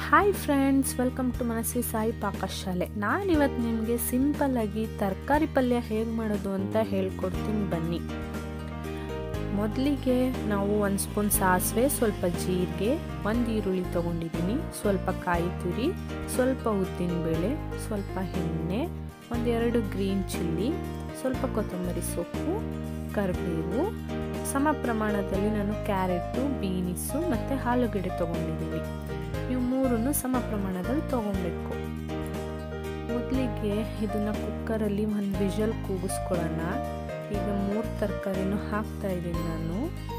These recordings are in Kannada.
hi friends welcome to Manasvi Sai Pakashale ನಾನಿವತ್ತು ನಿಮಗೆ ಸಿಂಪಲ್ಲಾಗಿ ತರಕಾರಿ ಪಲ್ಯ ಹೇಗೆ ಮಾಡೋದು ಅಂತ ಹೇಳ್ಕೊಡ್ತೀನಿ ಬನ್ನಿ ಮೊದಲಿಗೆ ನಾವು ಒಂದು ಸ್ಪೂನ್ ಸಾಸಿವೆ ಸ್ವಲ್ಪ ಜೀರಿಗೆ ಒಂದು ಈರುಳ್ಳಿ ತೊಗೊಂಡಿದ್ದೀನಿ ಸ್ವಲ್ಪ ಕಾಯಿ ತುರಿ ಸ್ವಲ್ಪ ಉದ್ದಿನಬೇಳೆ ಸ್ವಲ್ಪ ಎಣ್ಣೆ ಒಂದೆರಡು ಗ್ರೀನ್ ಚಿಲ್ಲಿ ಸ್ವಲ್ಪ ಕೊತ್ತಂಬರಿ ಸೊಪ್ಪು ಕರಿಬೇವು ಸಮ ಪ್ರಮಾಣದಲ್ಲಿ ನಾನು ಕ್ಯಾರೆಟು ಬೀನಿಸು ಮತ್ತು ಆಲೂಗಡ್ಡೆ ತೊಗೊಂಡಿದ್ದೀನಿ ಇವು ಮೂರನ್ನು ಸಮ ಪ್ರಮಾಣದಲ್ಲಿ ತೊಗೊಬೇಕು ಮೊದಲಿಗೆ ಇದನ್ನು ಕುಕ್ಕರಲ್ಲಿ ಒಂದು ವಿಷಲ್ ಕೂಗಿಸ್ಕೊಳ್ಳೋಣ ಈಗ ಮೂರು ತರಕಾರಿನೂ ಹಾಕ್ತಾ ಇದ್ದೀನಿ ನಾನು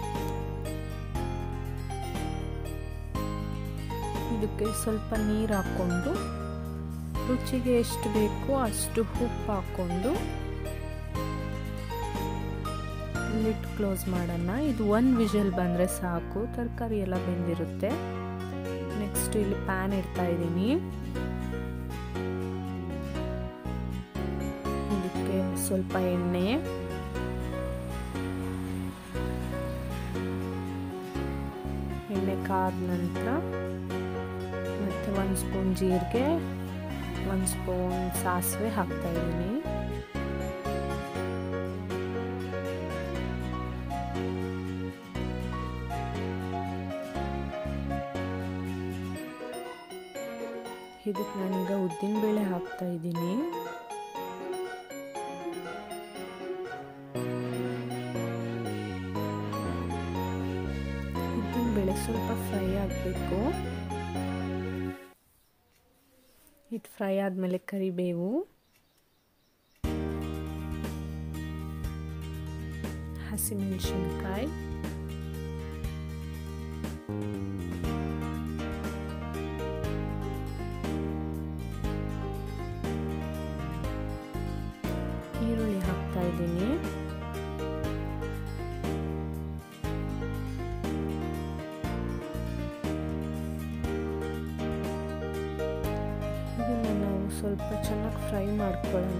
ಇದಕ್ಕೆ ಸ್ವಲ್ಪ ನೀರು ಹಾಕ್ಕೊಂಡು ರುಚಿಗೆ ಎಷ್ಟು ಬೇಕೋ ಅಷ್ಟು ಉಪ್ಪು ಹಾಕ್ಕೊಂಡು ಲಿಟ್ ಕ್ಲೋಸ್ ಮಾಡೋಣ ಇದು ಒಂದು ವಿಷಲ್ ಬಂದರೆ ಸಾಕು ತರಕಾರಿ ಎಲ್ಲ ಬೆಂದಿರುತ್ತೆ ನೆಕ್ಸ್ಟ್ ಇಲ್ಲಿ ಪ್ಯಾನ್ ಇಡ್ತಾ ಇದ್ದೀನಿ ಇದಕ್ಕೆ ಸ್ವಲ್ಪ ಎಣ್ಣೆ ಎಣ್ಣೆ ಕಾದ ನಂತರ ಮತ್ತು ಒಂದು ಸ್ಪೂನ್ ಜೀರಿಗೆ ಒಂದು ಸ್ಪೂನ್ ಸಾಸಿವೆ ಹಾಕ್ತಾ ಇದ್ದೀನಿ ಇದಕ್ಕೆ ನಾನೀಗ ಉದ್ದಿನಬೇಳೆ ಹಾಕ್ತಾ ಇದ್ದೀನಿ ಉದ್ದಿನಬೇಳೆ ಸ್ವಲ್ಪ ಫ್ರೈ ಆಗಬೇಕು ಇದು ಫ್ರೈ ಆದಮೇಲೆ ಕರಿಬೇವು ಹಸಿಮೆಣಸಿನ್ಕಾಯಿ ಈರುಳ್ಳಿ ಹಾಕ್ತಾ ಇದ್ದೀನಿ ಇದನ್ನು ನಾವು ಸ್ವಲ್ಪ ಚೆನ್ನಾಗಿ ಫ್ರೈ ಮಾಡ್ಕೊಳ್ಳೋಣ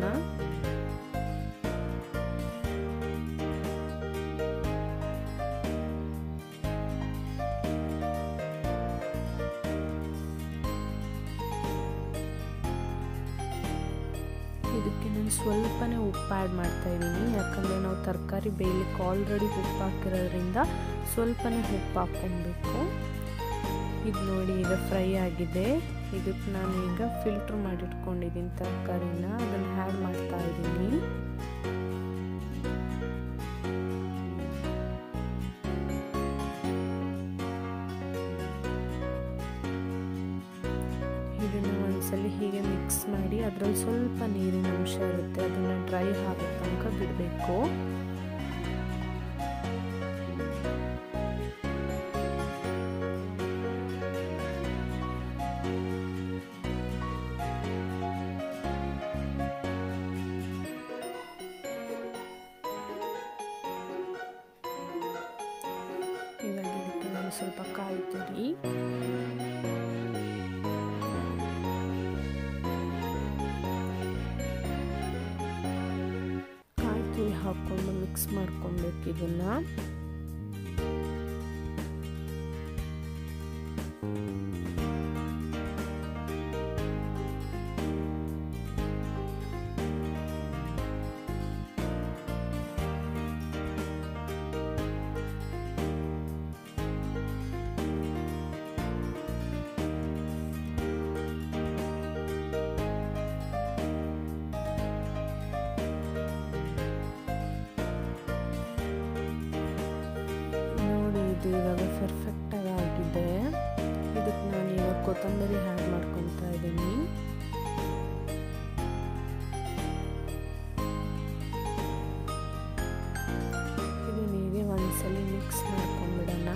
ಇದಕ್ಕೆ ನಾನು ಸ್ವಲ್ಪನೇ ಉಪ್ಪು ಆ್ಯಡ್ ಮಾಡ್ತಾ ಇದ್ದೀನಿ ಯಾಕಂದರೆ ನಾವು ತರಕಾರಿ ಬೇಯಲಿಕ್ಕೆ ಆಲ್ರೆಡಿ ಉಪ್ಪು ಹಾಕಿರೋದ್ರಿಂದ ಸ್ವಲ್ಪನೇ ಉಪ್ಪು ಹಾಕ್ಕೊಬೇಕು ಇದು ನೋಡಿ ಈಗ ಫ್ರೈ ಆಗಿದೆ ಇದಕ್ಕೆ ನಾನು ಈಗ ಫಿಲ್ಟ್ರ್ ಮಾಡಿಟ್ಕೊಂಡಿದ್ದೀನಿ ತರಕಾರಿನ ಅದನ್ನು ಆ್ಯಡ್ ಮಾಡ್ತಾ ಇದ್ದೀನಿ ಇದನ್ನು ಒಂದ್ಸಲಿ ಹೀಗೆ ಮಿಕ್ಸ್ ಮಾಡಿ ಅದರಲ್ಲಿ ಸ್ವಲ್ಪ ನೀರಿನ ಅಂಶ ಇರುತ್ತೆ ಅದನ್ನು ಡ್ರೈ ಆಗೋ ತನಕ ಬಿಡಬೇಕು ಇವಾಗ ಇದಕ್ಕೆ ನಾನು ಸ್ವಲ್ಪ ಕಾಯಿ ತುರಿ ಕಾಯಿ ತುರಿ ಹಾಕ್ಕೊಂಡು ಮಿಕ್ಸ್ ಮಾಡ್ಕೊಬೇಕು ಇದನ್ನ ನೋಡಿ ಇದು ಇವಾಗ ಪರ್ಫೆಕ್ಟಾಗಿ ಆಗಿದೆ ಇದಕ್ಕೆ ನಾನು ಇವಾಗ ಕೊತ್ತಂಬರಿ ಹ್ಯಾಡ್ ಮಾಡ್ಕೊತಾ ಇದ್ದೀನಿ ಇದನ್ನ ಹೀಗೆ ಒಂದ್ಸಲಿ ಮಿಕ್ಸ್ ಮಾಡ್ಕೊಂಡ್ಬಿಡೋಣ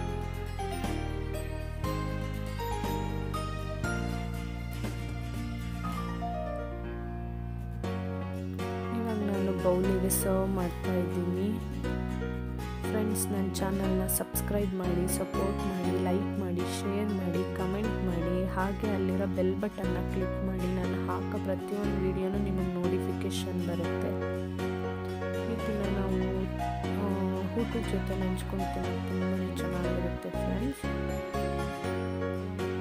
ಇವಾಗ ನಾನು ಬೌಲಿಗೆ ಸರ್ವ್ ಮಾಡ್ತಾ ಇದ್ದೀನಿ ಫ್ರೆಂಡ್ಸ್ ನನ್ನ ಚಾನಲ್ನ ಸಬ್ಸ್ಕ್ರೈಬ್ ಮಾಡಿ ಸಪೋರ್ಟ್ ಮಾಡಿ ಲೈಕ್ ಮಾಡಿ ಶೇರ್ ಮಾಡಿ ಕಮೆಂಟ್ ಮಾಡಿ ಹಾಗೆ ಅಲ್ಲಿರೋ ಬೆಲ್ ಬಟನ್ನ ಕ್ಲಿಕ್ ಮಾಡಿ ನಾನು ಹಾಕೋ ಪ್ರತಿಯೊಂದು ವಿಡಿಯೋನು ನಿಮಗೆ ನೋಟಿಫಿಕೇಷನ್ ಬರುತ್ತೆ ಇದನ್ನು ನಾವು ಊಟದ ಜೊತೆ ನೆಂಚ್ಕೊಂಡು ತಿನ್ನೋದು ತುಂಬಾ ಚೆನ್ನಾಗಿರುತ್ತೆ ಫ್ರೆಂಡ್ಸ್